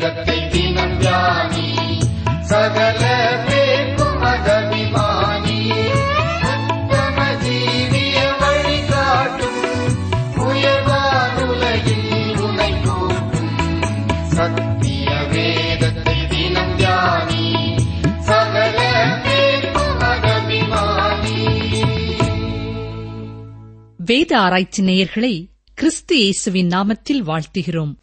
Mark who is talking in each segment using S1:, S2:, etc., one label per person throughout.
S1: வேதத்தை தினம் தியானி சகல பேர்க்கும் மதபிமானி உத்தம ஜீவிய வழிகாட்டும் உயர்வானுலகில் உனை கூட்டும் சத்திய வேதத்தை தினம் தியானி சகல பேர்க்கும் மதபிமானி
S2: வேத ஆராய்ச்சி நேயர்களை கிறிஸ்து இயேசுவின் நாமத்தில் வாழ்த்துகிறோம்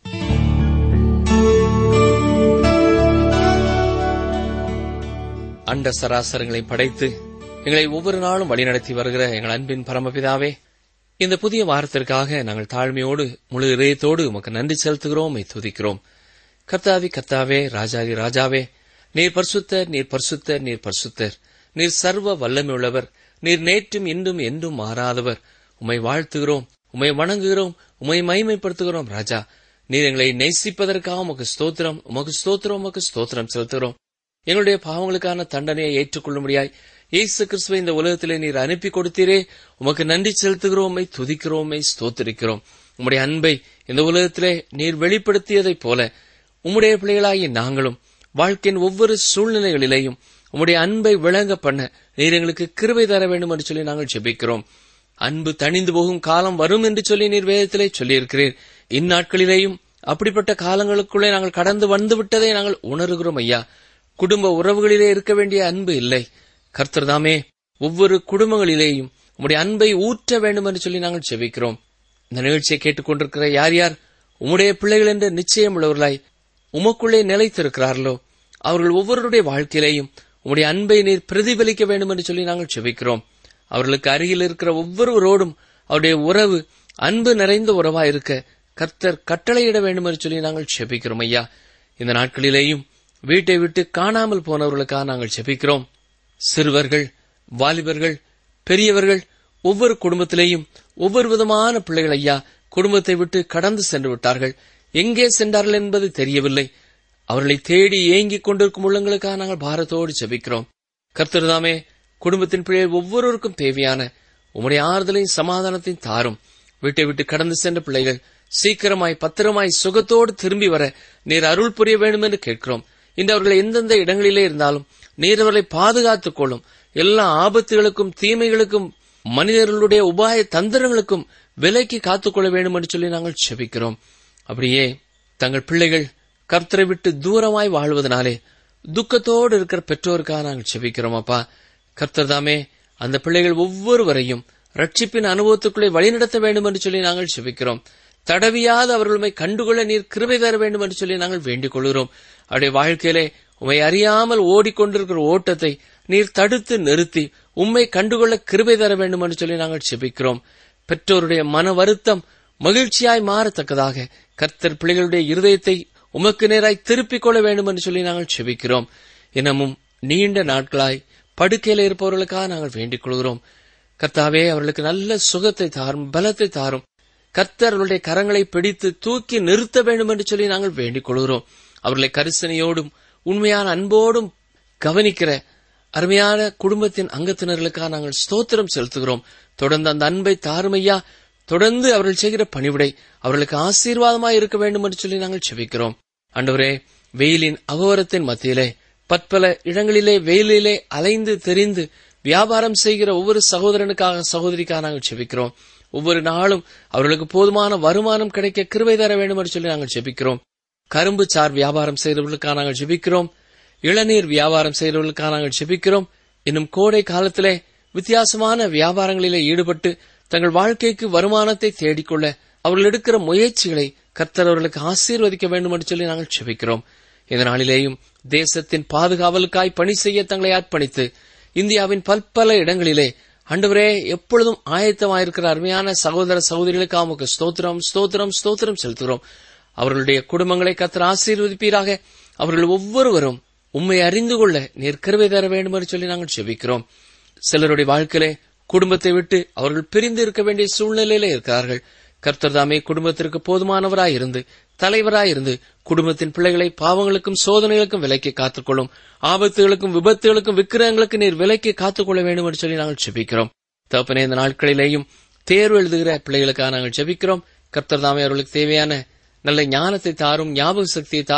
S3: அண்ட சராசரங்களை படைத்து எங்களை ஒவ்வொரு நாளும் வழிநடத்தி வருகிற எங்கள் அன்பின் பரமபிதாவே இந்த புதிய வாரத்திற்காக நாங்கள் தாழ்மையோடு முழு இதயத்தோடு உமக்கு நன்றி செலுத்துகிறோம் உம்மை துதிக்கிறோம் கர்த்தாதி கர்த்தாவே ராஜாதி ராஜாவே நீர் பரிசுத்தர் நீர் பரிசுத்தர் நீர் பரிசுத்தர் நீர் சர்வ வல்லமையுள்ளவர் நீர் நேற்றும் இன்றும் என்றும் மாறாதவர் உம்மை வாழ்த்துகிறோம் உம்மை வணங்குகிறோம் உம்மை மகிமைப்படுத்துகிறோம் ராஜா நீர் எங்களை நேசிப்பதற்காக உமக்கு ஸ்தோத்திரம் உமக்கு ஸ்தோத்திரம் உமக்கு ஸ்தோத்திரம் செலுத்துகிறோம் எங்களுடைய பாவங்களுக்கான தண்டனையை ஏற்றுக்கொள்ளும்படியாய் இயேசு கிறிஸ்துவை இந்த உலகத்திலே நீர் அனுப்பி கொடுத்தீரே உமக்கு நன்றி செலுத்துகிறோமை துதிக்கிறோமை ஸ்தோத்திரிக்கிறோம் உம்முடைய அன்பை இந்த உலகத்திலே நீர் வெளிப்படுத்தியதைப் போல உம்முடைய பிள்ளைகளாகிய நாங்களும் வாழ்க்கையின் ஒவ்வொரு சூழ்நிலைகளிலேயும் உம்முடைய அன்பை விளங்க பண்ண நீர் எங்களுக்கு கிருபை தர வேண்டும் என்று சொல்லி நாங்கள் ஜெபிக்கிறோம் அன்பு தணிந்து போகும் காலம் வரும் என்று சொல்லி நீர் வேதத்திலே சொல்லியிருக்கிறீர் இந்நாட்களிலேயும் அப்படிப்பட்ட காலங்களுக்குள்ளே நாங்கள் கடந்து வந்து விட்டதை நாங்கள் உணர்கிறோம் ஐயா குடும்ப உறவுகளிலே இருக்க வேண்டிய அன்பு இல்லை கர்த்தர்தாமே ஒவ்வொரு குடும்பங்களிலேயும் உம்முடைய அன்பை ஊற்ற வேண்டும் என்று சொல்லி நாங்கள் செபிக்கிறோம் இந்த நிகழ்ச்சியை கேட்டுக்கொண்டிருக்கிற யார் யார் உம்முடைய பிள்ளைகள் என்ற நிச்சயம் உள்ளவர்களாய் உமக்குள்ளே நிலைத்திருக்கிறார்களோ அவர்கள் ஒவ்வொருடைய வாழ்க்கையிலேயும் உம்முடைய அன்பை நீர் பிரதிபலிக்க வேண்டும் என்று சொல்லி நாங்கள் செபிக்கிறோம் அவர்களுக்கு அருகில் இருக்கிற ஒவ்வொருவரோடும் அவருடைய உறவு அன்பு நிறைந்த உறவா இருக்க கர்த்தர் கட்டளையிட வேண்டும் என்று சொல்லி நாங்கள் செபிக்கிறோம் ஐயா இந்த நாட்களிலேயும் வீட்டை விட்டு காணாமல் போனவர்களுக்காக நாங்கள் செபிக்கிறோம் சிறுவர்கள் வாலிபர்கள் பெரியவர்கள் ஒவ்வொரு குடும்பத்திலேயும் ஒவ்வொரு விதமான பிள்ளைகள் ஐயா குடும்பத்தை விட்டு கடந்து சென்று விட்டார்கள் எங்கே சென்றார்கள் என்பது தெரியவில்லை அவர்களை தேடி ஏங்கிக் கொண்டிருக்கும் உள்ளங்களுக்காக நாங்கள் பாரத்தோடு செபிக்கிறோம் கர்த்தர்தாமே குடும்பத்தின் பிள்ளைகள் ஒவ்வொருவருக்கும் தேவையான உம்முடைய ஆறுதலையும் சமாதானத்தையும் தாரும் வீட்டை விட்டு கடந்து சென்ற பிள்ளைகள் சீக்கிரமாய் பத்திரமாய் சுகத்தோடு திரும்பி வர நீர் அருள் புரிய வேண்டும் என்று கேட்கிறோம் இன்று அவர்கள் எந்தெந்த இடங்களிலே இருந்தாலும் நீர் அவர்களை பாதுகாத்துக் கொள்ளும் எல்லா ஆபத்துகளுக்கும் தீமைகளுக்கும் மனிதர்களுடைய உபாய தந்திரங்களுக்கும் விலைக்கு காத்துக்கொள்ள வேண்டும் என்று சொல்லி நாங்கள் செபிக்கிறோம் அப்படியே தங்கள் பிள்ளைகள் கர்த்தரை விட்டு தூரமாய் வாழ்வதனாலே துக்கத்தோடு இருக்கிற பெற்றோருக்காக நாங்கள் செபிக்கிறோம் அப்பா கர்த்தர் தாமே அந்த பிள்ளைகள் ஒவ்வொருவரையும் ரட்சிப்பின் அனுபவத்துக்குள்ளே வழிநடத்த வேண்டும் என்று சொல்லி நாங்கள் செபிக்கிறோம் தடவியாத அவர்களுமை கண்டுகொள்ள நீர் கிருபை தர வேண்டும் என்று சொல்லி நாங்கள் வேண்டிக் கொள்கிறோம் அவருடைய வாழ்க்கையிலே உம்மை அறியாமல் ஓடிக்கொண்டிருக்கிற ஓட்டத்தை நீர் தடுத்து நிறுத்தி உம்மை கண்டுகொள்ள கிருபை தர வேண்டும் என்று சொல்லி நாங்கள் செபிக்கிறோம் பெற்றோருடைய மன வருத்தம் மகிழ்ச்சியாய் மாறத்தக்கதாக கர்த்தர் பிள்ளைகளுடைய இருதயத்தை உமக்கு நேராய் திருப்பிக் கொள்ள வேண்டும் என்று சொல்லி நாங்கள் செபிக்கிறோம் இன்னமும் நீண்ட நாட்களாய் படுக்கையில இருப்பவர்களுக்காக நாங்கள் வேண்டிக் கொள்கிறோம் கர்த்தாவே அவர்களுக்கு நல்ல சுகத்தை தாரும் பலத்தை தாரும் கர்த்தர் அவர்களுடைய கரங்களை பிடித்து தூக்கி நிறுத்த வேண்டும் என்று சொல்லி நாங்கள் வேண்டிக் கொள்கிறோம் அவர்களை கரிசனையோடும் உண்மையான அன்போடும் கவனிக்கிற அருமையான குடும்பத்தின் அங்கத்தினர்களுக்காக நாங்கள் ஸ்தோத்திரம் செலுத்துகிறோம் தொடர்ந்து அந்த அன்பை தாருமையா தொடர்ந்து அவர்கள் செய்கிற பணிவிடை அவர்களுக்கு ஆசீர்வாதமாய் இருக்க வேண்டும் என்று சொல்லி நாங்கள் செபிக்கிறோம் அண்டவரே வெயிலின் அகோரத்தின் மத்தியிலே பற்பல இடங்களிலே வெயிலிலே அலைந்து தெரிந்து வியாபாரம் செய்கிற ஒவ்வொரு சகோதரனுக்காக சகோதரிக்காக நாங்கள் செபிக்கிறோம் ஒவ்வொரு நாளும் அவர்களுக்கு போதுமான வருமானம் கிடைக்க கிருபை தர வேண்டும் என்று சொல்லி நாங்கள் செபிக்கிறோம் கரும்பு சார் வியாபாரம் செய்கிறவர்களுக்காக நாங்கள் ஜெபிக்கிறோம் இளநீர் வியாபாரம் செய்கிறவர்களுக்காக நாங்கள் ஜெபிக்கிறோம் இன்னும் கோடை காலத்திலே வித்தியாசமான வியாபாரங்களிலே ஈடுபட்டு தங்கள் வாழ்க்கைக்கு வருமானத்தை தேடிக்கொள்ள அவர்கள் எடுக்கிற முயற்சிகளை கர்த்தர் அவர்களுக்கு ஆசீர்வதிக்க வேண்டும் என்று சொல்லி நாங்கள் ஜெபிக்கிறோம் இந்த நாளிலேயும் தேசத்தின் பாதுகாவலுக்காய் பணி செய்ய தங்களை அர்ப்பணித்து இந்தியாவின் பல்பல இடங்களிலே ஆண்டவரே எப்பொழுதும் ஆயத்தமாயிருக்கிற அருமையான சகோதர சகோதரிகளுக்கு அவங்களுக்கு ஸ்தோத்திரம் ஸ்தோத்திரம் ஸ்தோத்திரம் செலுத்துகிறோம் அவர்களுடைய குடும்பங்களை கத்தர் ஆசீர்வதிப்பீராக அவர்கள் ஒவ்வொருவரும் உம்மை அறிந்து கொள்ள நீர் கருவை தர வேண்டும் என்று சொல்லி நாங்கள் செபிக்கிறோம் சிலருடைய வாழ்க்கையிலே குடும்பத்தை விட்டு அவர்கள் பிரிந்து இருக்க வேண்டிய சூழ்நிலையில இருக்கிறார்கள் கர்த்தர் தாமே குடும்பத்திற்கு போதுமானவராயிருந்து தலைவராயிருந்து குடும்பத்தின் பிள்ளைகளை பாவங்களுக்கும் சோதனைகளுக்கும் விலைக்கு காத்துக்கொள்ளும் ஆபத்துகளுக்கும் விபத்துகளுக்கும் விக்கிரகங்களுக்கு நீர் விலைக்கு காத்துக்கொள்ள வேண்டும் என்று சொல்லி நாங்கள் செபிக்கிறோம் தகப்பனே இந்த நாட்களிலேயும் தேர்வு எழுதுகிற பிள்ளைகளுக்காக நாங்கள் செபிக்கிறோம் கர்த்தர் தாமே அவர்களுக்கு தேவையான நல்ல ஞானத்தை தாரும் ஞாபக சக்தியை தாரும்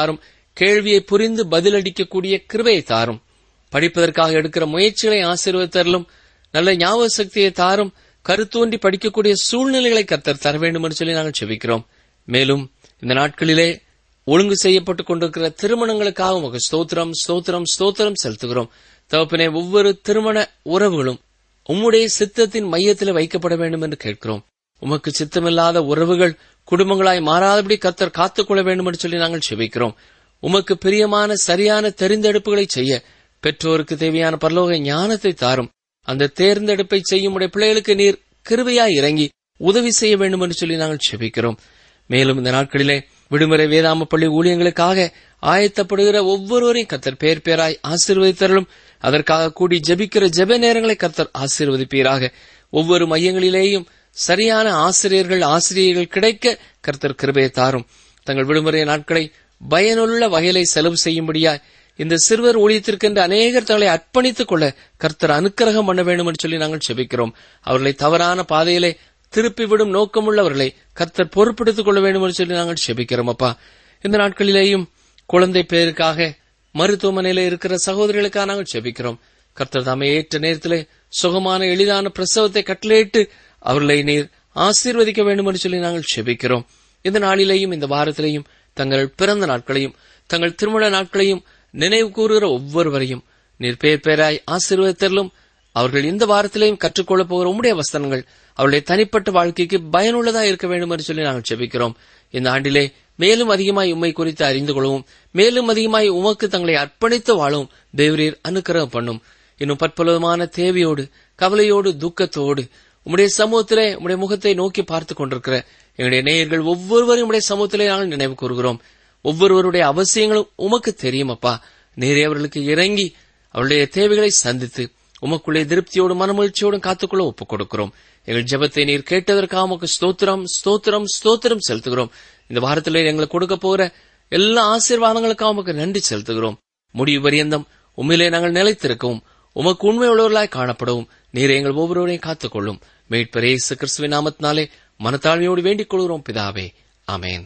S3: கேள்வியை புரிந்து பதிலளிக்கக்கூடிய கிருபையை தாரும் படிப்பதற்காக எடுக்கிற முயற்சிகளை ஆசீர்வதித்தரலும் நல்ல ஞாபக சக்தியை தாரும் கருத்தோன்றி படிக்கக்கூடிய சூழ்நிலைகளை கத்தர் தர வேண்டும் என்று சொல்லி நாங்கள் செபிக்கிறோம் மேலும் இந்த நாட்களிலே ஒழுங்கு செய்யப்பட்டுக் கொண்டிருக்கிற திருமணங்களுக்காக உமக்கு ஸ்தோத்திரம் ஸ்தோத்திரம் ஸ்தோத்திரம் செலுத்துகிறோம் தகப்பனே ஒவ்வொரு திருமண உறவுகளும் உம்முடைய சித்தத்தின் மையத்தில் வைக்கப்பட வேண்டும் என்று கேட்கிறோம் உமக்கு சித்தமில்லாத உறவுகள் குடும்பங்களாய் மாறாதபடி கத்தர் காத்துக்கொள்ள வேண்டும் என்று சொல்லி நாங்கள் செபிக்கிறோம் உமக்கு பிரியமான சரியான தெரிந்தெடுப்புகளை செய்ய பெற்றோருக்கு தேவையான பரலோக ஞானத்தை தாரும் அந்த தேர்ந்தெடுப்பை செய்யும் உடைய பிள்ளைகளுக்கு நீர் கிருபையாய் இறங்கி உதவி செய்ய வேண்டும் என்று சொல்லி நாங்கள் செபிக்கிறோம் மேலும் இந்த நாட்களிலே விடுமுறை வேதாம பள்ளி ஊழியங்களுக்காக ஆயத்தப்படுகிற ஒவ்வொருவரையும் கத்தர் பேர் பேராய் ஆசீர்வதித்தரலும் அதற்காக கூடி ஜெபிக்கிற ஜெப நேரங்களை கத்தர் ஆசீர்வதிப்பீராக ஒவ்வொரு மையங்களிலேயும் சரியான ஆசிரியர்கள் ஆசிரியர்கள் கிடைக்க கர்த்தர் கிருபையை தாரும் தங்கள் விடுமுறை நாட்களை பயனுள்ள வகையிலை செலவு செய்யும்படியாய் இந்த சிறுவர் ஊழியத்திற்கென்று அநேகர் தங்களை அர்ப்பணித்துக் கொள்ள கர்த்தர் அனுக்கிரகம் பண்ண வேண்டும் என்று சொல்லி நாங்கள் செபிக்கிறோம் அவர்களை தவறான பாதையிலே திருப்பிவிடும் நோக்கமுள்ளவர்களை கர்த்தர் பொறுப்பெடுத்துக் கொள்ள வேண்டும் என்று சொல்லி நாங்கள் செபிக்கிறோம் அப்பா இந்த நாட்களிலேயும் குழந்தை பேருக்காக மருத்துவமனையில இருக்கிற சகோதரிகளுக்காக நாங்கள் செபிக்கிறோம் கர்த்தர் தாமே ஏற்ற நேரத்திலே சுகமான எளிதான பிரசவத்தை கட்டளையிட்டு அவர்களை நீர் ஆசீர்வதிக்க வேண்டும் என்று சொல்லி நாங்கள் செபிக்கிறோம் இந்த நாளிலேயும் இந்த வாரத்திலேயும் தங்கள் பிறந்த நாட்களையும் தங்கள் திருமண நாட்களையும் நினைவு கூறுகிற ஒவ்வொருவரையும் நீர் பேர் பேராய் ஆசீர்வதித்தரலும் அவர்கள் இந்த வாரத்திலேயும் கற்றுக்கொள்ளப் போகிற உம்முடைய வசனங்கள் அவருடைய தனிப்பட்ட வாழ்க்கைக்கு பயனுள்ளதா இருக்க வேண்டும் என்று சொல்லி நாங்கள் செபிக்கிறோம் இந்த ஆண்டிலே மேலும் அதிகமாய் உம்மை குறித்து அறிந்து கொள்ளவும் மேலும் அதிகமாய் உமக்கு தங்களை அர்ப்பணித்து வாழவும் தேவரீர் அனுக்கிரகம் பண்ணும் இன்னும் பற்பலவிதமான தேவையோடு கவலையோடு துக்கத்தோடு உம்முடைய சமூகத்திலே உம்முடைய முகத்தை நோக்கி பார்த்துக் கொண்டிருக்கிற எங்களுடைய நேயர்கள் ஒவ்வொருவரையும் உம்முடைய சமூகத்திலே நாங்கள் நினைவு கூறுகிறோம் ஒவ்வொருவருடைய அவசியங்களும் உமக்கு தெரியும் அப்பா நேரே அவர்களுக்கு இறங்கி அவருடைய தேவைகளை சந்தித்து உமக்குள்ளே திருப்தியோடும் மனமகிழ்ச்சியோடும் காத்துக்கொள்ள ஒப்புக் கொடுக்கிறோம் எங்கள் ஜெபத்தை நீர் கேட்டதற்காக உமக்கு ஸ்தோத்திரம் ஸ்தோத்திரம் ஸ்தோத்திரம் செலுத்துகிறோம் இந்த வாரத்தில் எங்களுக்கு கொடுக்க போகிற எல்லா ஆசீர்வாதங்களுக்காக உமக்கு நன்றி செலுத்துகிறோம் முடிவு பரியந்தம் உண்மையிலே நாங்கள் நிலைத்திருக்கவும் உமக்கு உண்மை உள்ளவர்களாய் காணப்படவும் நீர் எங்கள் ஒவ்வொருவரையும் காத்துக்கொள்ளும் மீட்பர் இயேசு கிறிஸ்துவின் நாமத்தினாலே மனத்தாழ்மையோடு வேண்டிக் கொள்கிறோம் பிதாவே ஆமென்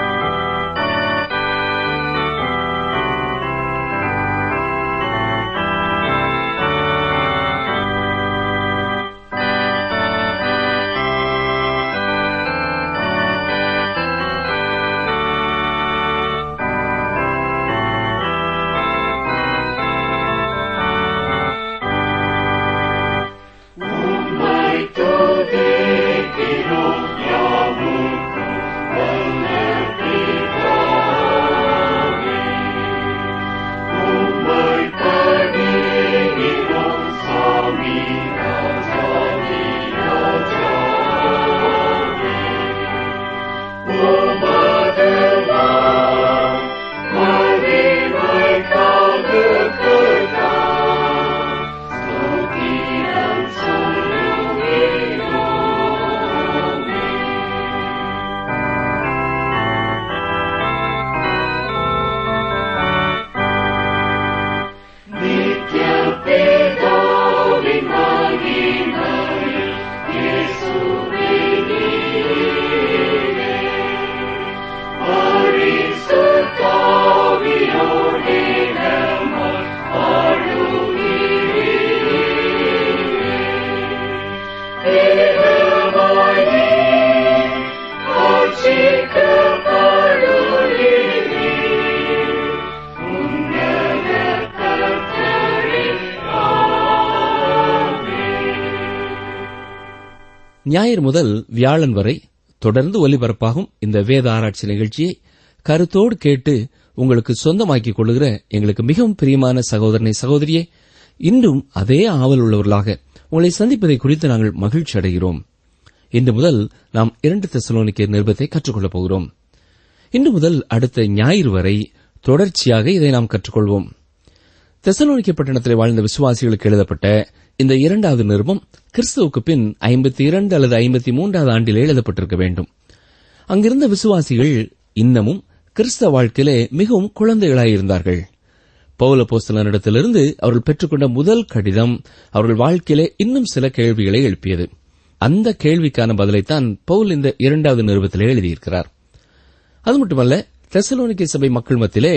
S4: ஞாயிறு முதல் வியாழன் வரை தொடர்ந்து ஒலிபரப்பாகும் இந்த வேத ஆராய்ச்சி நிகழ்ச்சியை கருத்தோடு கேட்டு உங்களுக்கு சொந்தமாக்கிக் கொள்ளுகிற எங்களுக்கு மிகவும் பிரியமான சகோதரனை சகோதரியே இன்றும் அதே ஆவல் உள்ளவர்களாக உங்களை சந்திப்பதை குறித்து நாங்கள் மகிழ்ச்சி அடைகிறோம் இன்று முதல் நாம் இரண்டு தெசலோனிக்க நிருபத்தை கற்றுக்கொள்ளப் போகிறோம் இன்று முதல் அடுத்த ஞாயிறு வரை தொடர்ச்சியாக இதை நாம் கற்றுக்கொள்வோம் தெசலோனிக்க பட்டணத்தில் வாழ்ந்த விசுவாசிகளுக்கு எழுதப்பட்ட இந்த இரண்டாவது நிருபம் கிறிஸ்துவுக்கு பின் ஐம்பத்தி இரண்டு அல்லது ஐம்பத்தி மூன்றாவது ஆண்டில் எழுதப்பட்டிருக்க வேண்டும் அங்கிருந்த விசுவாசிகள் இன்னமும் கிறிஸ்தவ வாழ்க்கையிலே மிகவும் குழந்தைகளாயிருந்தார்கள் பௌல போஸ்தலனிடத்திலிருந்து அவர்கள் பெற்றுக்கொண்ட முதல் கடிதம் அவர்கள் வாழ்க்கையிலே இன்னும் சில கேள்விகளை எழுப்பியது அந்த கேள்விக்கான பதிலைத்தான் பவுல் இந்த இரண்டாவது நிருபத்திலே எழுதியிருக்கிறார் அது மட்டுமல்ல தெசலோனிக்கை சபை மக்கள் மத்தியிலே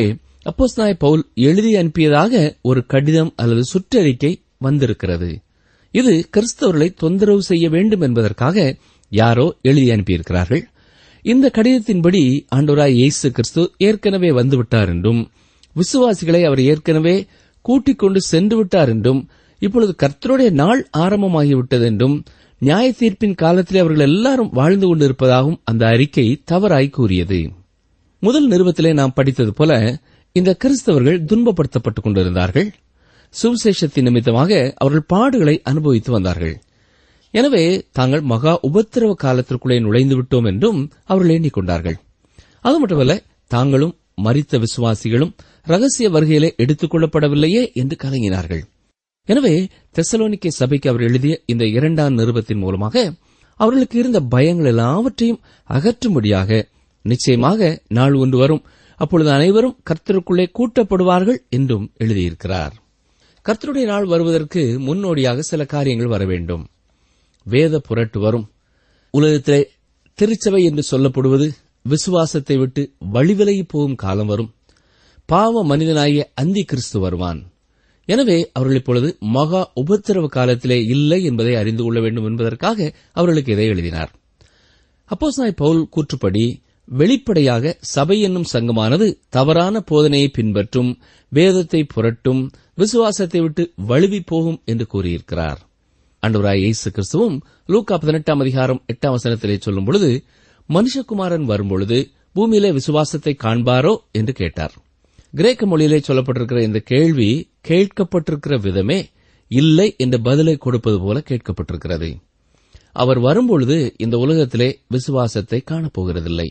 S4: அப்போஸ்தலனாகிய பவுல் எழுதி அனுப்பியதாக ஒரு கடிதம் அல்லது சுற்றறிக்கை வந்திருக்கிறது இது கிறிஸ்தவர்களை தொந்தரவு செய்ய வேண்டும் என்பதற்காக யாரோ எழுதி அனுப்பியிருக்கிறார்கள் இந்த கடிதத்தின்படி ஆண்டவராய் இயேசு கிறிஸ்து ஏற்கனவே வந்துவிட்டார் என்றும் விசுவாசிகளை அவர் ஏற்கனவே கூட்டிக் கொண்டு சென்று விட்டார் என்றும் இப்பொழுது கர்த்தருடைய நாள் ஆரம்பமாகிவிட்டது என்றும் நியாய தீர்ப்பின் காலத்திலே அவர்கள் எல்லாரும் வாழ்ந்து கொண்டிருப்பதாகவும் அந்த அறிக்கை தவறாய் கூறியது முதல் நிருபத்திலே நாம் படித்தது போல இந்த கிறிஸ்தவர்கள் துன்பப்படுத்தப்பட்டுக் கொண்டிருந்தார்கள் சுவிசேஷத்தின் நிமித்தமாக அவர்கள் பாடுகளை அனுபவித்து வந்தார்கள் எனவே தாங்கள் மகா உபத்திரவ காலத்திற்குள்ளே நுழைந்து விட்டோம் என்றும் அவர்கள் எண்ணிக்கொண்டார்கள் அது மட்டுமல்ல தாங்களும் மரித்த விசுவாசிகளும் ரகசிய வருகையிலே எடுத்துக் கொள்ளப்படவில்லையே என்று கலங்கினார்கள் எனவே தெசலோனிக்கே சபைக்கு அவர் எழுதிய இந்த இரண்டாம் நிருபத்தின் மூலமாக அவர்களுக்கு இருந்த பயங்கள் எல்லாவற்றையும் அகற்றும்படியாக நிச்சயமாக நாள் ஒன்று வரும் அப்பொழுது அனைவரும் கர்த்தருக்குள்ளே கூட்டப்படுவார்கள் என்றும் எழுதியிருக்கிறார் கர்த்தருடைய நாள் வருவதற்கு முன்னோடியாக சில காரியங்கள் வர வேண்டும் வேத புரட்டு வரும் உலகத்திலே திருச்சபை என்று சொல்லப்படுவது விசுவாசத்தை விட்டு வழிவிலகி போகும் காலம் வரும் பாவ மனிதனாகிய அந்தி கிறிஸ்து வருவான் எனவே அவர்கள் இப்பொழுது மகா உபத்திரவ காலத்திலே இல்லை என்பதை அறிந்து கொள்ள வேண்டும் என்பதற்காக அவர்களுக்கு இதை எழுதினார் அப்போஸ்தலனாகிய பவுல் கூற்றுப்படி வெளிப்படையாக சபை என்னும் சங்கமானது தவறான போதனையை பின்பற்றும் வேதத்தை புரட்டும் விசுவாசத்தை விட்டு வழுவி போகும் என்று கூறியிருக்கிறார் அன்றுவராய் இயேசு கிறிஸ்துவும் லூக்கா பதினெட்டாம் அதிகாரம் எட்டாம் வசனத்திலே சொல்லும் பொழுது மனுஷகுமாரன் வரும்பொழுது பூமியிலே விசுவாசத்தை காண்பாரோ என்று கேட்டார் கிரேக்க மொழியிலே சொல்லப்பட்டிருக்கிற இந்த கேள்வி கேட்கப்பட்டிருக்கிற விதமே இல்லை என்ற பதிலை கொடுப்பது போல கேட்கப்பட்டிருக்கிறது அவர் வரும்பொழுது இந்த உலகத்திலே விசுவாசத்தை காணப்போகிறதில்லை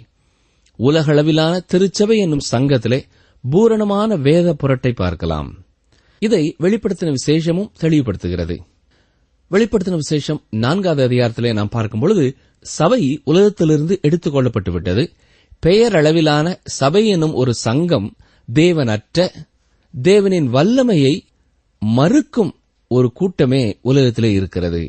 S4: உலகளவிலான திருச்சபை என்னும் சங்கத்திலே பூரணமான வேத புரட்டை பார்க்கலாம் இதை வெளிப்படுத்தின விசேஷமும் தெளிவுபடுத்துகிறது வெளிப்படுத்தின விசேஷம் நான்காவது அதிகாரத்திலே நாம் பார்க்கும் பொழுது சபை உலகத்திலிருந்து எடுத்துக் கொள்ளப்பட்டு விட்டது பெயரளவிலான சபை எனும் ஒரு சங்கம் தேவனற்ற தேவனின் வல்லமையை மறுக்கும் ஒரு கூட்டமே உலகத்திலே இருக்கிறது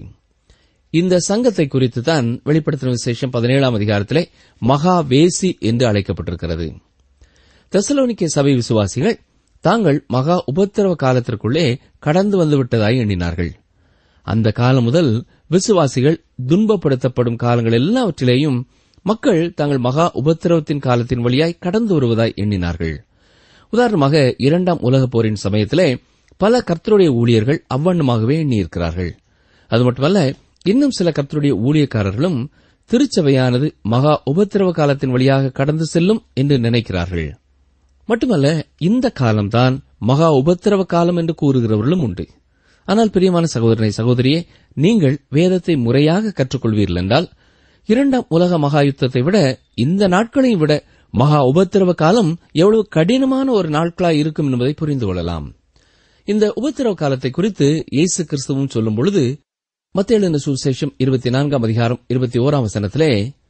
S4: இந்த சங்கத்தை குறித்து தான் வெளிப்படுத்தின விசேஷம் பதினேழாம் அதிகாரத்திலே மகா வேசி என்று அழைக்கப்பட்டிருக்கிறது தெசலோனிக்கே சபை விசுவாசிகள் தாங்கள் மகா உபத்திரவ காலத்திற்குள்ளே கடந்து வந்துவிட்டதாய் எண்ணினார்கள் அந்த காலம் முதல் விசுவாசிகள் துன்பப்படுத்தப்படும் காலங்கள் எல்லாவற்றிலேயும் மக்கள் தங்கள் மகா உபத்திரவத்தின் காலத்தின் வழியாய் கடந்து வருவதாய் எண்ணினார்கள் உதாரணமாக இரண்டாம் உலகப் போரின் சமயத்திலே பல கர்த்தருடைய ஊழியர்கள் அவ்வண்ணமாகவே எண்ணியிருக்கிறார்கள் அது மட்டுமல்ல இன்னும் சில கர்த்தருடைய ஊழியக்காரர்களும் திருச்சபையானது மகா உபத்திரவ காலத்தின் வழியாக கடந்து செல்லும் என்று நினைக்கிறார்கள் மட்டுமல்ல இந்த காலம்தான் மகா உபத்திரவ காலம் என்று கூறுகிறவர்களும் உண்டு ஆனால் பிரியமான சகோதரனை சகோதரியே நீங்கள் வேதத்தை முறையாக கற்றுக்கொள்வீர்கள் என்றால் இரண்டாம் உலக மகா யுத்தத்தை விட இந்த நாட்களையும் விட மகா உபத்திரவ காலம் எவ்வளவு கடினமான ஒரு நாட்களாய் இருக்கும் என்பதை புரிந்து கொள்ளலாம் இந்த உபத்திரவ காலத்தை குறித்து இயேசு கிறிஸ்துவும் சொல்லும் பொழுது மத்திய சுவிசேஷம் இருபத்தி நான்காம் அதிகாரம் இருபத்தி ஓராம் வசனத்திலே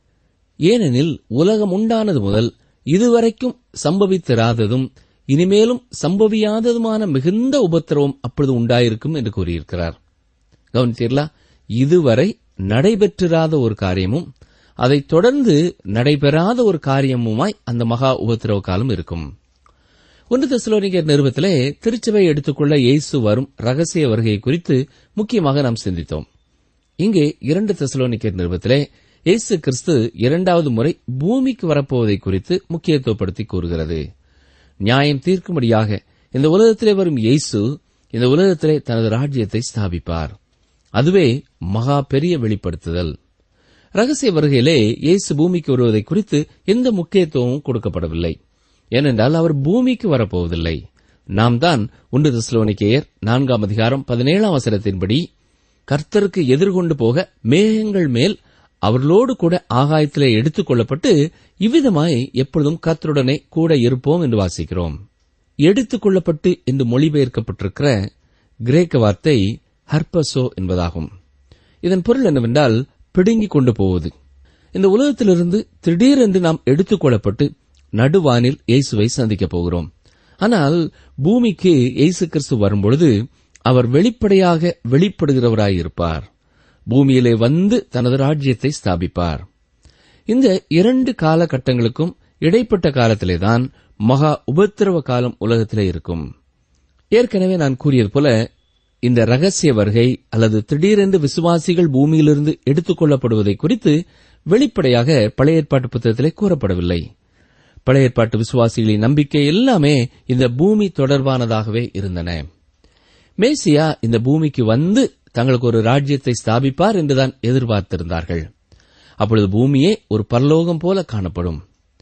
S4: ஏனெனில் உலகம் உண்டானது முதல் இதுவரைக்கும் சம்பவித்திராததும் இனிமேலும் சம்பவியாததுமான மிகுந்த உபத்திரவம் அப்பொழுது உண்டாயிருக்கும் என்று கூறியிருக்கிறார் கவனித்தீர்களா இதுவரை நடைபெற்றிராத ஒரு காரியமும் அதைத் தொடர்ந்து நடைபெறாத ஒரு காரியமுமாய் அந்த மகா உபத்திரவ காலம் இருக்கும் ஒன்று தெசலோனிக்கர் நிறுவத்திலே திருச்சபை எடுத்துக்கொள்ள இயேசு வரும் ரகசிய வருகை குறித்து முக்கியமாக நாம் சிந்தித்தோம் இங்கே இரண்டு தெசலோனிக்கர் நிறுவத்திலே இயேசு கிறிஸ்து இரண்டாவது முறை பூமிக்கு வரப்போவதை குறித்து முக்கியத்துவப்படுத்தி கூறுகிறது நியாயம் தீர்க்கும்படியாக இந்த உலகத்திலே வரும் இயேசு இந்த உலகத்திலே தனது ராஜ்யத்தை ஸ்தாபிப்பார் அதுவே மகா பெரிய வெளிப்படுத்துதல் ரகசிய வருகையிலே இயேசு பூமிக்கு வருவதை குறித்து எந்த முக்கியத்துவமும் கொடுக்கப்படவில்லை ஏனென்றால் அவர் பூமிக்கு வரப்போவதில்லை நாம் தான் ஒன்று திஸ்லோனிக்கேயர் நான்காம் அதிகாரம் பதினேழாம் வசனத்தின்படி கர்த்தருக்கு எதிர்கொண்டு போக மேகங்கள் மேல் அவர்களோடு கூட ஆகாயத்திலே எடுத்துக் கொள்ளப்பட்டு இவ்விதமாய் எப்பொழுதும் கர்த்தருடனே கூட இருப்போம் என்று வாசிக்கிறோம் எடுத்துக் கொள்ளப்பட்டு என்று மொழிபெயர்க்கப்பட்டிருக்கிற கிரேக்க வார்த்தை ஹர்பசோ என்பதாகும் இதன் பொருள் என்னவென்றால் பிடுங்கிக் கொண்டு போவது இந்த உலகத்திலிருந்து திடீரென்று நாம் எடுத்துக் கொள்ளப்பட்டு நடுவானில் இயேசுவை சந்திக்கப் போகிறோம் ஆனால் பூமிக்கு இயேசு கிறிஸ்து வரும்பொழுது அவர் வெளிப்படையாக வெளிப்படுகிறவராயிருப்பார் பூமியிலே வந்து தனது ராஜ்யத்தை ஸ்தாபிப்பார் இந்த இரண்டு காலகட்டங்களுக்கும் இடைப்பட்ட காலத்திலேதான் மகா உபத்திரவ காலம் உலகத்திலே இருக்கும் ஏற்கனவே நான் கூறியது போல இந்த ரகசிய வருகை அல்லது திடீரென்று விசுவாசிகள் பூமியிலிருந்து எடுத்துக் கொள்ளப்படுவதை குறித்து வெளிப்படையாக பழைய ஏற்பாட்டு புத்தகத்திலே கூறப்படவில்லை பழைய ஏற்பாட்டு விசுவாசிகளின் நம்பிக்கை எல்லாமே இந்த பூமி தொடர்பானதாகவே இருந்தன மேசியா இந்த பூமிக்கு வந்து தங்களுக்கு ஒரு ராஜ்யத்தை ஸ்தாபிப்பார் என்றுதான் எதிர்பார்த்திருந்தார்கள் அப்பொழுது பூமியே ஒரு பரலோகம் போல காணப்படும்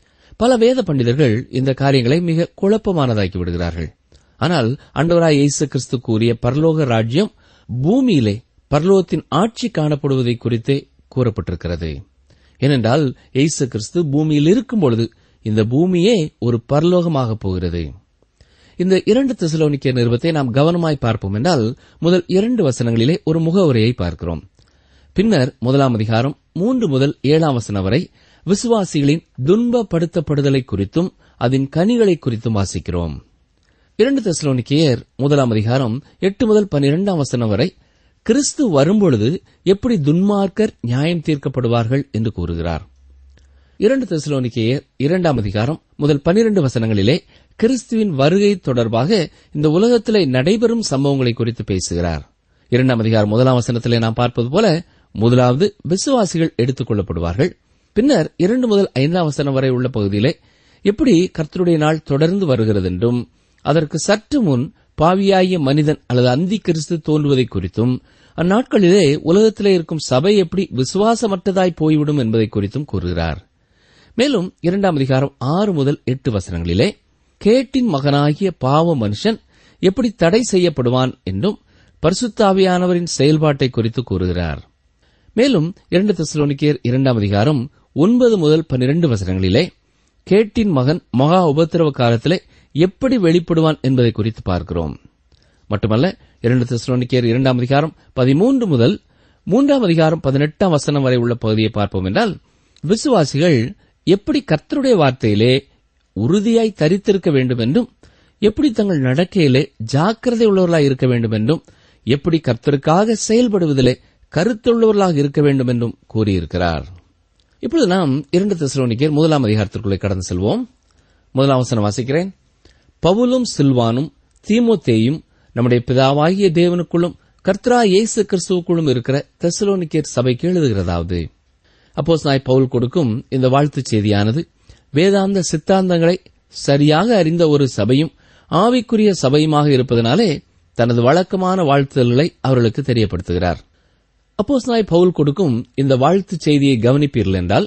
S4: பல வேத பண்டிதர்கள் இந்த காரியங்களை மிக குழப்பமானதாக்கி விடுகிறார்கள் ஆனால் அண்டவராய் இயேசு கிறிஸ்து கூறிய பரலோக ராஜ்யம் பூமியிலே பரலோகத்தின் ஆட்சி காணப்படுவதை குறித்தே கூறப்பட்டிருக்கிறது ஏனென்றால் இயேசு கிறிஸ்து பூமியில் இருக்கும் பொழுது இந்த பூமியே ஒரு பரலோகமாக போகிறது இந்த இரண்டு தெசலோனிக்க நிறுவத்தை நாம் கவனமாய் பார்ப்போம் என்றால் முதல் இரண்டு வசனங்களிலே ஒரு முகவுரையை பார்க்கிறோம் பின்னர் முதலாம் அதிகாரம் மூன்று முதல் ஏழாம் வசனம் வரை விசுவாசிகளின் துன்பப்படுத்தப்படுதலை குறித்தும் அதன் கனிகளை குறித்தும் வாசிக்கிறோம் இரண்டு தெசலோனிக்கேயர் முதலாம் அதிகாரம் எட்டு முதல் பனிரெண்டாம் வசனம் வரை கிறிஸ்து வரும்பொழுது எப்படி துன்மார்க்கர் நியாயம் தீர்க்கப்படுவார்கள் என்று கூறுகிறார் இரண்டு தெசலோனிக்கேயர் இரண்டாம் அதிகாரம் முதல் பனிரெண்டு வசனங்களிலே கிறிஸ்துவின் வருகை தொடர்பாக இந்த உலகத்திலே நடைபெறும் சம்பவங்களை குறித்து பேசுகிறார் இரண்டாம் அதிகாரம் முதலாம் வசனத்திலே நாம் பார்ப்பது போல முதலாவது விசுவாசிகள் எடுத்துக் கொள்ளப்படுவார்கள் பின்னர் இரண்டு முதல் ஐந்தாம் வசனம் வரை உள்ள பகுதியிலே எப்படி கர்த்தருடைய நாள் தொடர்ந்து வருகிறது என்றும் அதற்கு சற்று முன் பாவியாகிய மனிதன் அல்லது அந்தி கிறிஸ்து தோன்றுவதை குறித்தும் அந்நாட்களிலே உலகத்திலே இருக்கும் சபை எப்படி விசுவாசமற்றதாய் போய்விடும் என்பதை குறித்தும் கூறுகிறார் மேலும் இரண்டாம் அதிகாரம் ஆறு முதல் எட்டு வசனங்களிலே கேட்டின் மகனாகிய பாவ மனுஷன் எப்படி தடை செய்யப்படுவான் என்றும் பரிசுத்தாவியானவரின் செயல்பாட்டை குறித்து கூறுகிறார் மேலும் இரண்டு தெசலோனிக்கேயர் இரண்டாம் அதிகாரம் ஒன்பது முதல் பன்னிரண்டு வசனங்களிலே கேட்டின் மகன் மகா உபத்திரவ காலத்திலே எப்படி வெளிப்படுவான் என்பதை குறித்து பார்க்கிறோம் மட்டுமல்ல இரண்டு தெசலோனிக்கேயர் இரண்டாம் அதிகாரம் பதிமூன்று முதல் மூன்றாம் அதிகாரம் பதினெட்டாம் வசனம் வரை உள்ள பகுதியை பார்ப்போம் என்றால் விசுவாசிகள் எப்படி கர்த்தருடைய வார்த்தையிலே உறுதியாய் தரித்திருக்க வேண்டும் என்றும் எப்படி தங்கள் நடக்கையிலே ஜாக்கிரதை உள்ளவர்களாய் இருக்க வேண்டும் என்றும் எப்படி கர்த்தருக்காக செயல்படுவதிலே கருத்துள்ளவர்களாக இருக்க வேண்டும் என்றும் கூறியிருக்கிறார் இப்பொழுது நாம் இரண்டு தெசலோனிக்கர் முதலாம் அதிகாரத்திற்குள்ளே கடந்து செல்வோம் முதலாம் வசனம் வாசிக்கிறேன் பவுலும் சில்வானும் தீமோத்தேயும் நம்முடைய பிதாவாகிய தேவனுக்குள்ளும் கர்த்தரா இயேசு கிறிஸ்துவுக்குள்ளும் இருக்கிற தெசலோனிக்கேர் சபைக்கு எழுதுகிறதாவது அப்போஸ் நாய் பவுல் கொடுக்கும் இந்த வாழ்த்துச் செய்தியானது வேதாந்த சித்தாந்தங்களை சரியாக அறிந்த ஒரு சபையும் ஆவிக்குரிய சபையுமாக இருப்பதனாலே தனது வழக்கமான வாழ்த்துதல்களை அவர்களுக்கு தெரியப்படுத்துகிறார் அப்போஸ் நாய் பவுல் கொடுக்கும் இந்த வாழ்த்துச் செய்தியை கவனிப்பீர்கள் என்றால்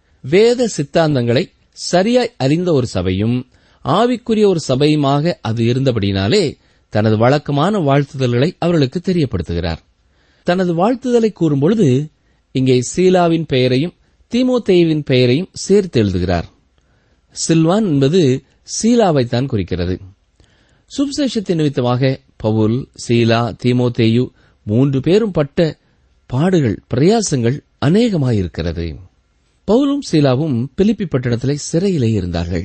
S4: வேத சித்தாந்தங்களை சரியாய் அறிந்த ஒரு சபையும் ஆவிக்குரிய ஒரு சபையுமாக அது இருந்தபடினாலே தனது வழக்கமான வாழ்த்துதல்களை அவர்களுக்கு தெரியப்படுத்துகிறார் தனது வாழ்த்துதலை கூறும்பொழுது இங்கே சீலாவின் பெயரையும் தீமோத்தேயுவின் பெயரையும் சேர்த்து எழுதுகிறார் சில்வான் என்பது சீலாவைத்தான் குறிக்கிறது சுவிசேஷத்தின் நிமித்தமாக பவுல் சீலா தீமோத்தேயு மூன்று பேரும் பட்ட பாடுகள் பிரயாசங்கள் அநேகமாயிருக்கிறது பவுலும் சீலாவும் பிலிப்பி பட்டணத்திலே சிறையிலே இருந்தார்கள்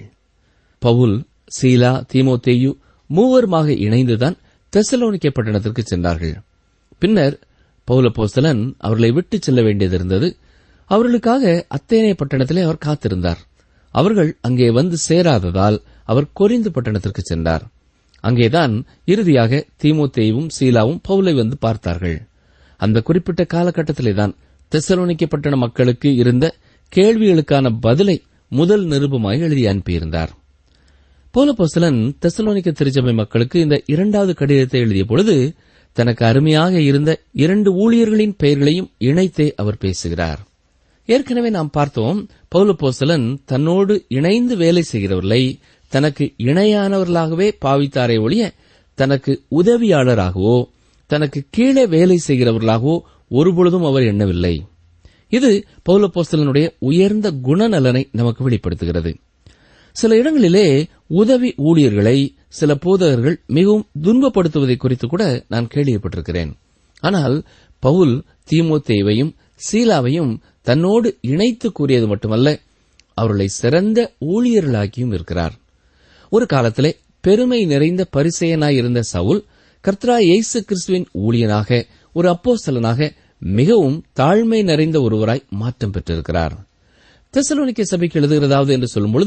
S4: பவுல் சீலா தீமோத்தேயு மூவருமாக இணைந்துதான் தெசலோனிக்கே பட்டணத்திற்கு சென்றார்கள் பின்னர் பௌலப்போஸ்தலன் அவர்களை விட்டுச் செல்ல வேண்டியது இருந்தது அவர்களுக்காக அத்தேனே பட்டணத்திலே அவர் காத்திருந்தார் அவர்கள் அங்கே வந்து சேராததால் அவர் கொரிந்து பட்டணத்திற்கு சென்றார் அங்கேதான் இறுதியாக தீமோத்தேயும் சீலாவும் பவுலை வந்து பார்த்தார்கள் அந்த குறிப்பிட்ட காலகட்டத்திலேதான் தெசலோனிக்க பட்டண மக்களுக்கு இருந்த கேள்விகளுக்கான பதிலை முதல் நிருபமாய் எழுதி அனுப்பியிருந்தார் போலப்போஸ்தலன் தெசலோனிக்க திருச்சபை மக்களுக்கு இந்த இரண்டாவது கடிதத்தை எழுதிய பொழுது தனக்கு அருமையாக இருந்த இரண்டு ஊழியர்களின் பெயர்களையும் இணைத்தே அவர் பேசுகிறார் ஏற்கனவே நாம் பார்த்தோம் பௌலப்போஸ்தலன் தன்னோடு இணைந்து வேலை செய்கிறவர்களை தனக்கு இணையானவர்களாகவே பாவித்தாரே ஒழிய தனக்கு உதவியாளராகவோ தனக்கு கீழே வேலை செய்கிறவர்களாகவோ ஒருபொழுதும் அவர் எண்ணவில்லை இது பௌலப்போஸ்தலனுடைய உயர்ந்த குணநலனை நமக்கு வெளிப்படுத்துகிறது சில இடங்களிலே உதவி ஊழியர்களை சில போதகர்கள் மிகவும் துன்பப்படுத்துவதை குறித்து கூட நான் கேள்விப்பட்டிருக்கிறேன் ஆனால் பவுல் தீமோத்தேவையும் சீலாவையும் தன்னோடு இணைத்து கூறியது மட்டுமல்ல அவர்களை சிறந்த ஊழியர்களாக்கியும் இருக்கிறார் ஒரு காலத்திலே பெருமை நிறைந்த பரிசெயனாய் இருந்த சவுல் கர்த்தரா இயேசு கிறிஸ்துவின் ஊழியனாக ஒரு அப்போஸ்தலனாக மிகவும் தாழ்மை நிறைந்த ஒருவராய் மாற்றம் பெற்றிருக்கிறார் தெசலோனிக்க சபைக்கு எழுதுகிறதாவது என்று சொல்லும் பொழுது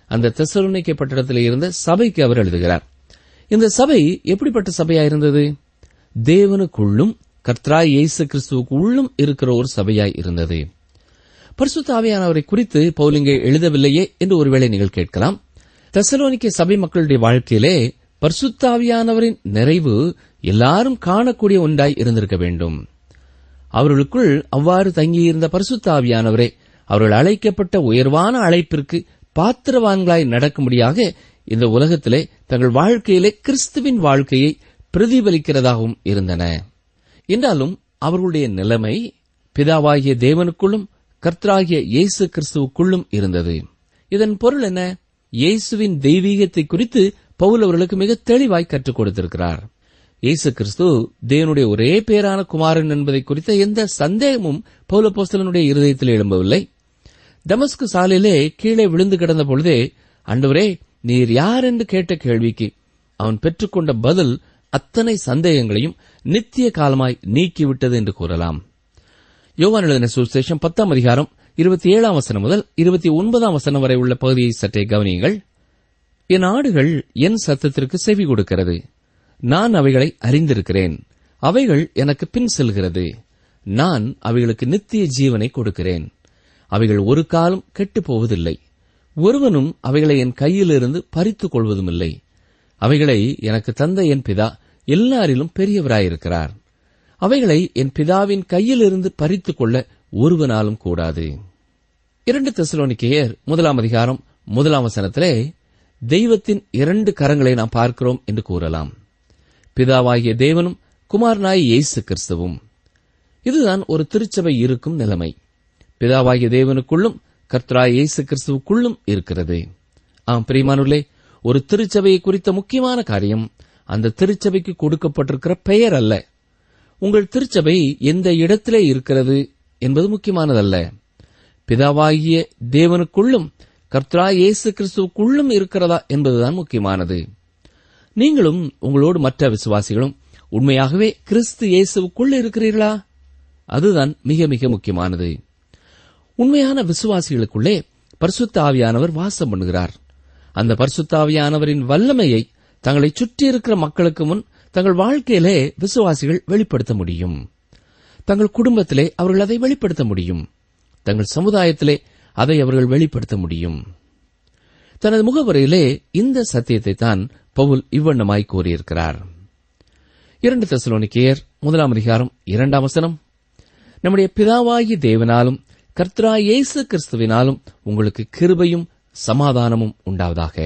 S4: அந்த தெசலோனிக்கை பட்டணத்தில் இருந்த சபைக்கு அவர் எழுதுகிறார் இந்த சபை எப்படிப்பட்ட சபையா இருந்தது தேவனுக்குள்ளும் கர்த்தராய் இயேசு கிறிஸ்துவுக்கு உள்ளும் இருக்கிற ஒரு சபையாய் இருந்தது பரிசுத்த ஆவியானவரை குறித்து பவுல் இங்கே எழுதவில்லையே என்று ஒருவேளை நீங்கள் கேட்கலாம் தெசலோனிக்கை சபை மக்களுடைய வாழ்க்கையிலே பரிசுத்த ஆவியானவரின் நிறைவு எல்லாரும் காணக்கூடிய ஒன்றாய் இருந்திருக்க வேண்டும் அவர்களுக்குள் அவ்வாறு தங்கியிருந்த பரிசுத்த ஆவியானவரே அவர்கள் அழைக்கப்பட்ட உயர்வான அழைப்பிற்கு பாத்திரவான்களாய் நடக்கும்படியாக இந்த உலகத்திலே தங்கள் வாழ்க்கையிலே கிறிஸ்துவின் வாழ்க்கையை பிரதிபலிக்கிறதாகவும் இருந்தன என்றாலும் அவர்களுடைய நிலைமை பிதாவாகிய தேவனுக்குள்ளும் கர்த்தராகிய இயேசு கிறிஸ்துவுக்குள்ளும் இருந்தது இதன் பொருள் என்ன இயேசுவின் தெய்வீகத்தை குறித்து பவுல் அவர்களுக்கு மிக தெளிவாய் கற்றுக் கொடுத்திருக்கிறார் இயேசு கிறிஸ்து தேவனுடைய ஒரே பேரான குமாரன் என்பதை குறித்த எந்த சந்தேகமும் பௌலப்போஸ்தலனுடைய இருதயத்தில் எழும்பவில்லை தமஸ்கு சாலையிலே கீழே விழுந்து கிடந்த பொழுதே அண்டவரே நீர் யார் என்று கேட்ட கேள்விக்கு அவன் பெற்றுக்கொண்ட பதில் அத்தனை சந்தேகங்களையும் நித்திய காலமாய் நீக்கிவிட்டது என்று கூறலாம் யோவான் எழுதின சுசேஷம் பத்தாம் அதிகாரம் இருபத்தி ஏழாம் வசனம் முதல் இருபத்தி ஒன்பதாம் வசனம் வரை உள்ள பகுதியை சற்றே கவனியுங்கள் என் ஆடுகள் என் சத்தத்திற்கு செவி கொடுக்கிறது நான் அவைகளை அறிந்திருக்கிறேன் அவைகள் எனக்கு பின் செல்கிறது நான் அவைகளுக்கு நித்திய ஜீவனை கொடுக்கிறேன் அவைகள் ஒரு காலம் கெட்டுப் போவதில்லை ஒருவனும் அவைகளை என் கையிலிருந்து பறித்துக் கொள்வதுமில்லை அவைகளை எனக்கு தந்த என் பிதா எல்லாரிலும் பெரியவராயிருக்கிறார் அவைகளை என் பிதாவின் கையிலிருந்து பறித்துக் கொள்ள ஒருவனாலும் கூடாது இரண்டு தெசலோனிக்கேயர் முதலாம் அதிகாரம் முதலாம் வசனத்திலே தெய்வத்தின் இரண்டு கரங்களை நாம் பார்க்கிறோம் என்று கூறலாம் பிதாவாகிய தேவனும் குமாரனாய் இயேசு கிறிஸ்துவும் இதுதான் ஒரு திருச்சபை இருக்கும் நிலைமை பிதாவாகிய தேவனுக்குள்ளும் கர்த்தராய் இயேசு கிறிஸ்துவுக்குள்ளும் இருக்கிறது ஆம் பிரியமானுள்ளே ஒரு திருச்சபையை குறித்த முக்கியமான காரியம் அந்த திருச்சபைக்கு கொடுக்கப்பட்டிருக்கிற பெயர் அல்ல உங்கள் திருச்சபை எந்த இடத்திலே இருக்கிறது என்பது முக்கியமானதல்ல பிதாவாகிய தேவனுக்குள்ளும் கர்த்தராய் இயேசு கிறிஸ்துவுக்குள்ளும் இருக்கிறதா என்பதுதான் முக்கியமானது நீங்களும் உங்களோடு மற்ற விசுவாசிகளும் உண்மையாகவே கிறிஸ்து இயேசுவுக்குள் இருக்கிறீர்களா அதுதான் மிக மிக முக்கியமானது உண்மையான விசுவாசிகளுக்குள்ளே பரிசுத்த ஆவியானவர் வாசம் பண்ணுகிறார் அந்த பரிசுத்த ஆவியானவரின் வல்லமையை தங்களை சுற்றியிருக்கிற மக்களுக்கு முன் தங்கள் வாழ்க்கையிலே விசுவாசிகள் வெளிப்படுத்த முடியும் தங்கள் குடும்பத்திலே அவர்கள் அதை வெளிப்படுத்த முடியும் தங்கள் சமுதாயத்திலே அதை அவர்கள் வெளிப்படுத்த முடியும் தனது முகவரையிலே இந்த சத்தியத்தை தான் பவுல் இவ்வண்ணமாய் கூறியிருக்கிறார் இரண்டு தெசலோனிக்கேயர் முதலாம் அதிகாரம் இரண்டாம் வசனம் நம்முடைய பிதாவாகி தேவனாலும் கர்த்தரா இயேசு கிறிஸ்துவினாலும் உங்களுக்கு கிருபையும் சமாதானமும் உண்டாவதாக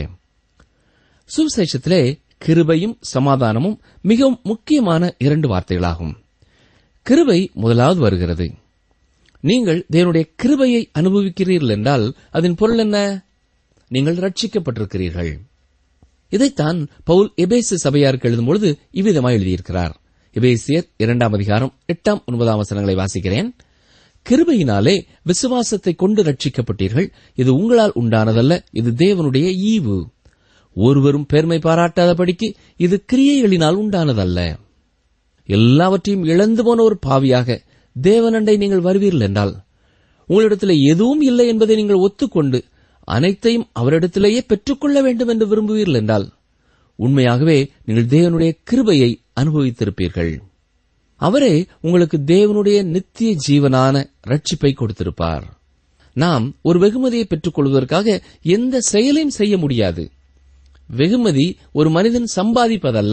S4: சுவிசேஷத்திலே கிருபையும் சமாதானமும் மிகவும் முக்கியமான இரண்டு வார்த்தைகளாகும் கிருபை முதலாவது வருகிறது நீங்கள் தேவனுடைய கிருபையை அனுபவிக்கிறீர்கள் என்றால் அதன் பொருள் என்ன நீங்கள் ரட்சிக்கப்பட்டிருக்கிறீர்கள் இதைத்தான் பவுல் எபேசு சபையாருக்கு எழுதும்பொழுது இவ்விதமாய் எழுதியிருக்கிறார் எபேசியர் இரண்டாம் அதிகாரம் எட்டாம் ஒன்பதாம் வசனங்களை வாசிக்கிறேன் கிருபையினாலே விசுவாசத்தை கொண்டு ரட்சிக்கப்பட்டீர்கள் இது உங்களால் உண்டானதல்ல இது தேவனுடைய ஈவு ஒருவரும் பெருமை பாராட்டாதபடிக்கு இது கிரியைகளினால் உண்டானதல்ல எல்லாவற்றையும் இழந்து போன ஒரு பாவியாக தேவனண்டை நீங்கள் வருவீர்கள் என்றால் உங்களிடத்தில் எதுவும் இல்லை என்பதை நீங்கள் ஒத்துக்கொண்டு அனைத்தையும் அவரிடத்திலேயே பெற்றுக்கொள்ள வேண்டும் என்று விரும்புவீர்கள் என்றால் உண்மையாகவே நீங்கள் தேவனுடைய கிருபையை அனுபவித்திருப்பீர்கள் அவரே உங்களுக்கு தேவனுடைய நித்திய ஜீவனான ரட்சிப்பை கொடுத்திருப்பார் நாம் ஒரு வெகுமதியை பெற்றுக் கொள்வதற்காக எந்த செயலையும் செய்ய முடியாது வெகுமதி ஒரு மனிதன் சம்பாதிப்பதல்ல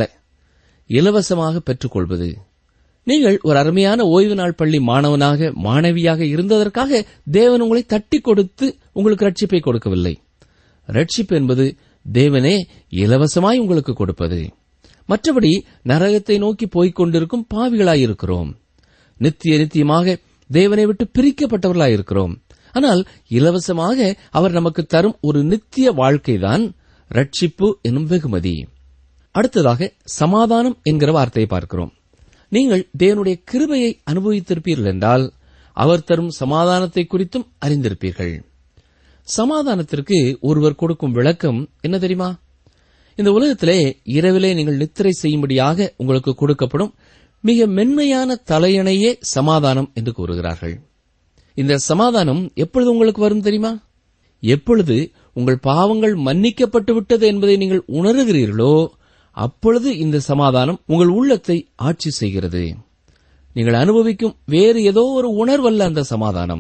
S4: இலவசமாக பெற்றுக்கொள்வது நீங்கள் ஒரு அருமையான ஓய்வு நாள் பள்ளி மாணவனாக மாணவியாக இருந்ததற்காக தேவன் உங்களை தட்டி கொடுத்து உங்களுக்கு ரட்சிப்பை கொடுக்கவில்லை ரட்சிப்பு என்பது தேவனே இலவசமாய் உங்களுக்கு கொடுப்பது மற்றபடி நரகத்தை நோக்கி போய்க் கொண்டிருக்கும் பாவிகளாயிருக்கிறோம் நித்திய நித்தியமாக தேவனை விட்டு பிரிக்கப்பட்டவர்களாயிருக்கிறோம் ஆனால் இலவசமாக அவர் நமக்கு தரும் ஒரு நித்திய வாழ்க்கைதான் ரட்சிப்பு என்னும் வெகுமதி அடுத்ததாக சமாதானம் என்கிற வார்த்தையை பார்க்கிறோம் நீங்கள் தேவனுடைய கிருபையை அனுபவித்திருப்பீர்கள் என்றால் அவர் தரும் சமாதானத்தை குறித்தும் அறிந்திருப்பீர்கள் சமாதானத்திற்கு ஒருவர் கொடுக்கும் விளக்கம் என்ன தெரியுமா இந்த உலகத்திலே இரவிலே நீங்கள் நித்திரை செய்யும்படியாக உங்களுக்கு கொடுக்கப்படும் மிக மென்மையான தலையணையே சமாதானம் என்று கூறுகிறார்கள் இந்த சமாதானம் எப்பொழுது உங்களுக்கு வரும் தெரியுமா எப்பொழுது உங்கள் பாவங்கள் மன்னிக்கப்பட்டு விட்டது என்பதை நீங்கள் உணர்கிறீர்களோ அப்பொழுது இந்த சமாதானம் உங்கள் உள்ளத்தை ஆட்சி செய்கிறது நீங்கள் அனுபவிக்கும் வேறு ஏதோ ஒரு உணர்வல்ல அந்த சமாதானம்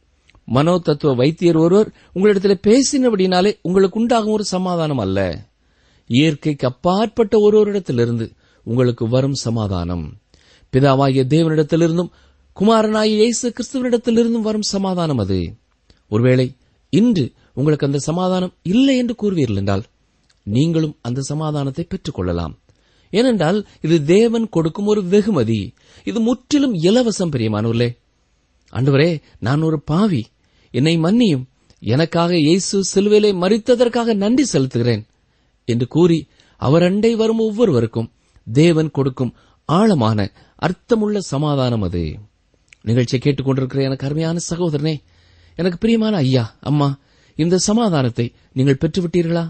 S4: மனோ தத்துவ வைத்தியர் ஒருவர் உங்களிடத்தில் பேசினபடினாலே உங்களுக்கு உண்டாகும் ஒரு சமாதானம் அல்ல இயற்கைக்கு அப்பாற்பட்ட ஒருவரிடத்திலிருந்து உங்களுக்கு வரும் சமாதானம் பிதாவாகிய தேவனிடத்திலிருந்தும் குமாரனாகிய இயேசு கிறிஸ்துவனிடத்திலிருந்தும் வரும் சமாதானம் அது ஒருவேளை இன்று உங்களுக்கு அந்த சமாதானம் இல்லை என்று கூறுவீர்கள் என்றால் நீங்களும் அந்த சமாதானத்தை பெற்றுக் கொள்ளலாம் ஏனென்றால் இது தேவன் கொடுக்கும் ஒரு வெகுமதி இது முற்றிலும் இலவசம் பிரியமானவர்களே ஆண்டவரே நான் ஒரு பாவி என்னை மன்னியும் எனக்காக இயேசு சிலுவையிலே மறித்ததற்காக நன்றி செலுத்துகிறேன் என்று கூறி அவர் அண்டை வரும் ஒவ்வொருவருக்கும் தேவன் கொடுக்கும் ஆழமான அர்த்தமுள்ள சமாதானம் அது நிகழ்ச்சியை கேட்டுக்கொண்டிருக்கிற எனக்கு அருமையான சகோதரனே எனக்கு பிரியமான ஐயா அம்மா இந்த சமாதானத்தை நீங்கள் பெற்றுவிட்டீர்களா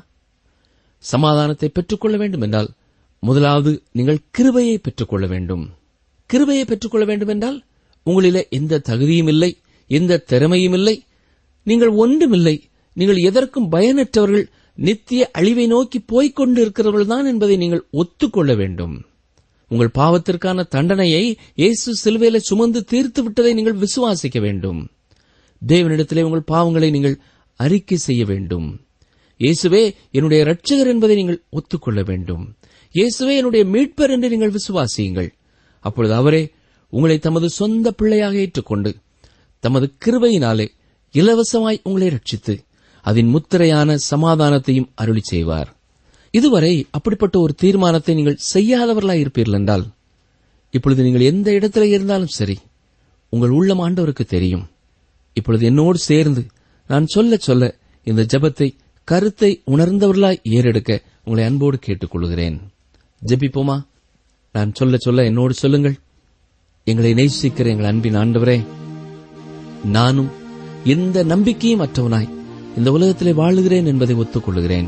S4: சமாதானத்தை பெற்றுக்கொள்ள வேண்டும் என்றால் முதலாவது நீங்கள் கிருபையை பெற்றுக்கொள்ள வேண்டும் கிருபையை பெற்றுக்கொள்ள வேண்டும் என்றால் உங்களிலே எந்த தகுதியும் இல்லை எந்த திறமையும் இல்லை நீங்கள் ஒன்றுமில்லை நீங்கள் எதற்கும் பயனற்றவர்கள் நித்திய அழிவை நோக்கி போய்க் கொண்டிருக்கிறவர்கள் தான் என்பதை நீங்கள் ஒத்துக்கொள்ள வேண்டும் உங்கள் பாவத்திற்கான தண்டனையை இயேசு சிலுவையில சுமந்து தீர்த்து விட்டதை நீங்கள் விசுவாசிக்க வேண்டும் தேவனிடத்திலே உங்கள் பாவங்களை நீங்கள் அறிக்கை செய்ய வேண்டும் இயேசுவே என்னுடைய இரட்சகர் என்பதை நீங்கள் ஒத்துக்கொள்ள வேண்டும் இயேசுவே என்னுடைய மீட்பர் என்று நீங்கள் விசுவாசியுங்கள் அப்பொழுது அவரே உங்களை தமது சொந்த பிள்ளையாக ஏற்றுக்கொண்டு தமது கிருபையினாலே இலவசமாய் உங்களை ரட்சித்து அதன் முத்திரையான சமாதானத்தையும் அருளி செய்வார் இதுவரை அப்படிப்பட்ட ஒரு தீர்மானத்தை நீங்கள் செய்யாதவர்களாய் இருப்பீர்கள் என்றால் இப்பொழுது நீங்கள் எந்த இடத்துல இருந்தாலும் சரி உங்கள் உள்ளம் ஆண்டவருக்கு தெரியும் இப்பொழுது என்னோடு சேர்ந்து நான் சொல்ல சொல்ல இந்த ஜெபத்தை கருத்தை உணர்ந்தவர்களாய் ஏறெடுக்க உங்களை அன்போடு கேட்டுக்கொள்கிறேன் ஜெபிப்போமா நான் சொல்ல சொல்ல என்னோடு சொல்லுங்கள் எங்களை நேசிக்கிற எங்கள் அன்பின் ஆண்டவரே நானும் எந்த நம்பிக்கையும் அற்றவனாய் இந்த உலகத்திலே வாழுகிறேன் என்பதை ஒத்துக்கொள்கிறேன்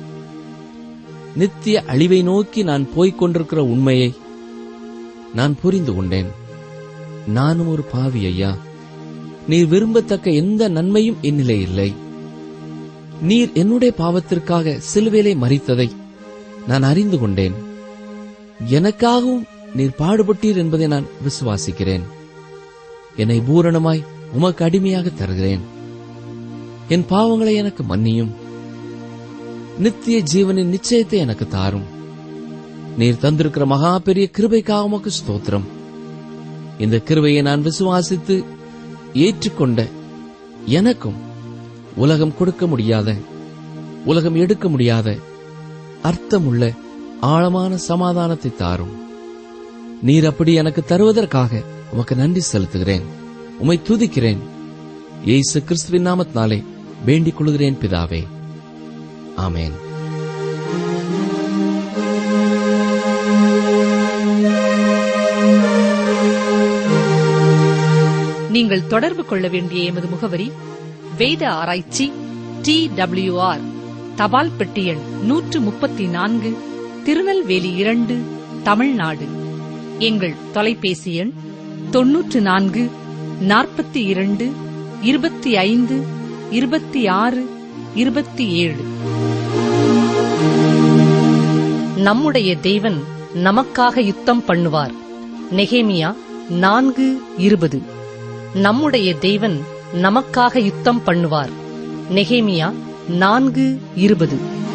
S4: நித்திய அழிவை நோக்கி நான் போய்க் கொண்டிருக்கிற உண்மையை நான் புரிந்து கொண்டேன் நானும் ஒரு பாவி ஐயா நீர் விரும்பத்தக்க எந்த நன்மையும் என்னிலே இல்லை நீர் என்னுடைய பாவத்திற்காக சிலுவையிலே மறித்ததை நான் அறிந்து கொண்டேன் எனக்காகவும் நீர் பாடுபட்டீர் என்பதை நான் விசுவாசிக்கிறேன் என்னை பூரணமாய் உமக்கு அடிமையாக தருகிறேன் என் பாவங்களை எனக்கு மன்னியும் நித்திய ஜீவனின் நிச்சயத்தை எனக்கு தாரும் நீர் தந்திருக்கிற மகா பெரிய கிருபைக்காக உமக்கு ஸ்தோத்திரம் இந்த கிருபையை நான் விசுவாசித்து ஏற்றுக்கொண்ட எனக்கும் உலகம் கொடுக்க முடியாத உலகம் எடுக்க முடியாத அர்த்தமுள்ள ஆழமான சமாதானத்தை தாரும் நீர் அப்படி எனக்கு தருவதற்காக உமக்கு நன்றி செலுத்துகிறேன் உமை துதிக்கிறேன் இயேசு கிறிஸ்துவின் நாமத்தினாலே வேண்டிக் கொள்கிறேன் பிதாவே ஆமென்
S2: நீங்கள் தொடர்பு கொள்ள வேண்டிய எமது முகவரி வேத ஆராய்ச்சி டி ஆர் தபால் பெட்டி எண் நூற்று முப்பத்தி நான்கு திருநெல்வேலி இரண்டு தமிழ்நாடு எங்கள் தொலைபேசி எண் தொன்னூற்று நான்கு நாற்பத்தி இரண்டு இருபத்தி ஐந்து இருபத்தி ஆறு இருபத்தி ஏழு நம்முடைய தேவன் நமக்காக யுத்தம் பண்ணுவார் நெகேமியா நான்கு இருபது நம்முடைய தேவன் நமக்காக யுத்தம் பண்ணுவார் நெகேமியா நான்கு இருபது